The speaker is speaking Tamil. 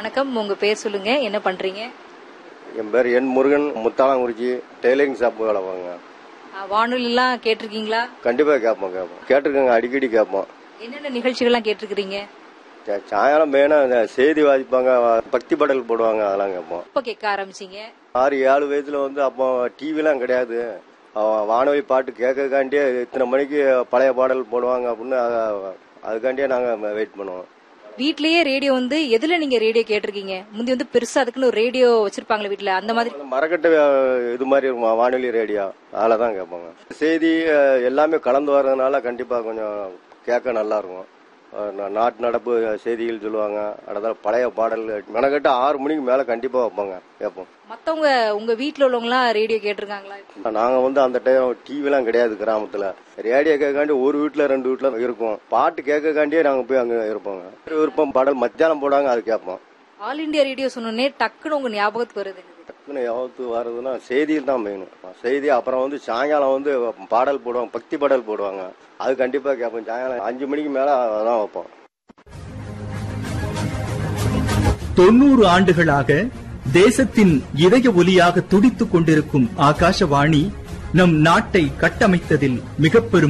வணக்கம் உங்க பேர் சொல்லுங்க என்ன பண்றீங்க என் பேர் என் முருகன் முத்தாளங்குறிச்சி டெய்லரிங் ஷாப் வேலை வாங்க அஹ், வானொலி எல்லாம் கேட்டிருக்கீங்களா கண்டிப்பாக கேட்போம் கேட்போம் கேட்டிருக்கேங்க அடிக்கடி கேட்போம் என்னென்ன நிகழ்ச்சிகள்லாம் கேட்டிருக்கிறீங்க சா- சாயங்காலம் மெயினாக இந்த செய்தி வாசிப்பாங்க பக்தி பாடல் போடுவாங்க அதெல்லாம் கேட்போம் எப்ப கேட்க ஆரம்பிச்சீங்க ஆறு ஏழு வயசுல வந்து அப்போ டிவிலாம் கிடையாது அவன் வானொலி பாட்டு கேட்கக்காண்டியே இத்தனை மணிக்கு பழைய பாடல் போடுவாங்க அப்படின்னு அத- அதுக்காண்டியே நாங்கள் வெயிட் பண்ணுவோம் வீட்லயே ரேடியோ வந்து எதுல நீங்க ரேடியோ கேட்டிருக்கீங்க முந்தி வந்து பெருசா அதுக்குன்னு ஒரு ரேடியோ வச்சிருப்பாங்களே வீட்ல அந்த மாதிரி மரக்கட்டை அஹ், இது மாதிரி இருக்கும் வானொலி ரேடியோ அதில் தான் கேட்பாங்க செய்தி அஹ், எல்லாமே கலந்து வர்றதுனால கண்டிப்பாக கொஞ்சம் கேட்க நல்லா இருக்கும் அஹ், நா- நாட்டு நடப்பு செய்திகள் சொல்லுவாங்க அடுத்த பழைய பாடல் மெனக்கட்டு ஆறு மணிக்கு மேலே கண்டிப்பாக வைப்பாங்க கேட்போம் மத்தவங்க உங்க வீட்ல உள்ளவங்க எல்லாம் ரேடியோ கேட்டிருக்காங்களா நாங்கள் வந்து அந்த டைம் டிவிலாம் கிடையாது கிராமத்தில் ரேடியோ கேட்காண்டி ஒரு வீட்டில் ரெண்டு வீட்டில் இருக்கும் பாட்டு கேட்கக்காண்டியே நாங்கள் போய் அங்கே இருப்போங்க விருப்பம் பாடல் மத்தியானம் போடுவாங்க அது கேட்போம் ஆல் இந்தியா ரேடியோ சொன்னோடனே டக்குன்னு உங்க ஞாபகத்துக்கு வருது என்னது? டக்குன்னு யாவத்து வர்றதுன்னா செய்தியில் தான் மெயின் செய்தி அப்புறம் வந்து சாயங்காலம் வந்து பாடல் போடுவாங்க பக்தி பாடல் போடுவாங்க அது கண்டிப்பாக கேட்போம் சாயங்காலம் அஞ்சு மணிக்கு மேலே அதான் வைப்போம் தொண்ணூறு ஆண்டுகளாக தேசத்தின் இதய ஒலியாக துடித்துக் கொண்டிருக்கும் ஆகாசவாணி நம் நாட்டை கட்டமைத்ததில் மிகப்பெரும்